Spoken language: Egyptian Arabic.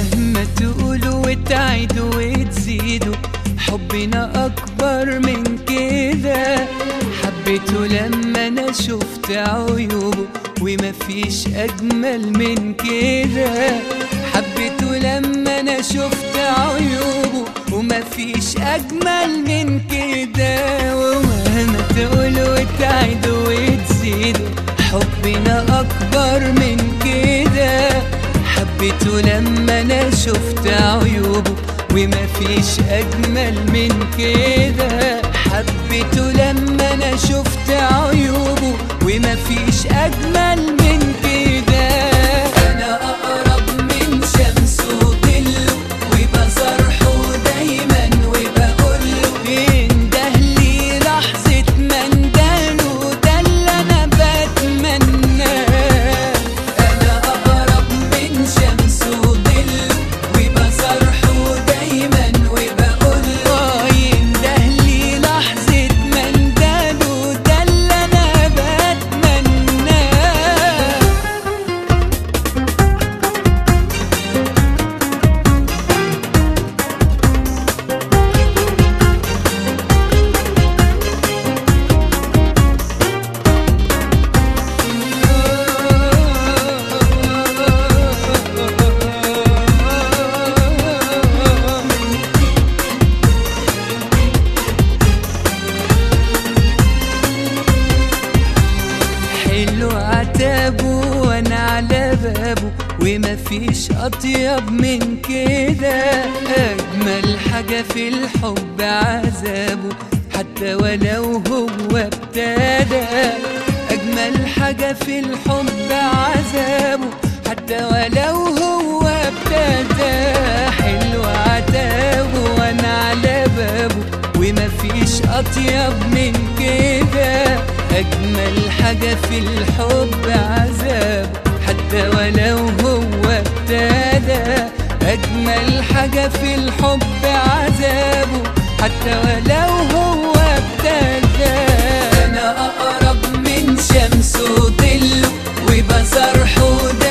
ومهما تقولوا وتعيدوا وتزيدوا حبنا أكبر من كده حبيته لما أنا شفت عيوبه ومفيش أجمل من كده حبيته لما أنا شفت عيوبه ومفيش أجمل من كده ومهما تقولوا وتعيدوا وتزيدوا حبنا أكبر من كده حبيته لما أنا شفت عيوبه ومفيش أجمل من كده حبيته لما أنا شفت عيوبه ومفيش أجمل من كده أنا أقرب من شمس وظله وبصرحه دايما وبقوله انده لي لحظة ما اندهله ده اللي أنا بتمناه أنا أقرب من شمس وظله وبصرحه دايما وبقوله ينده لي لحظة ما اندهله ده اللي أنا بتمناه حلو عتابه وانا على بابه ومفيش اطيب من كده اجمل حاجة في الحب عذابه حتى ولو هو ابتدى اجمل حاجة في الحب عذابه حتى ولو هو ابتدى حلو عتابه وانا على بابه ومفيش اطيب من كده اجمل حاجة في الحب عذاب حتى ولو هو ابتدى اجمل حاجة في الحب عذابه حتى ولو هو ابتدى انا اقرب من شمس وظله وبصرحه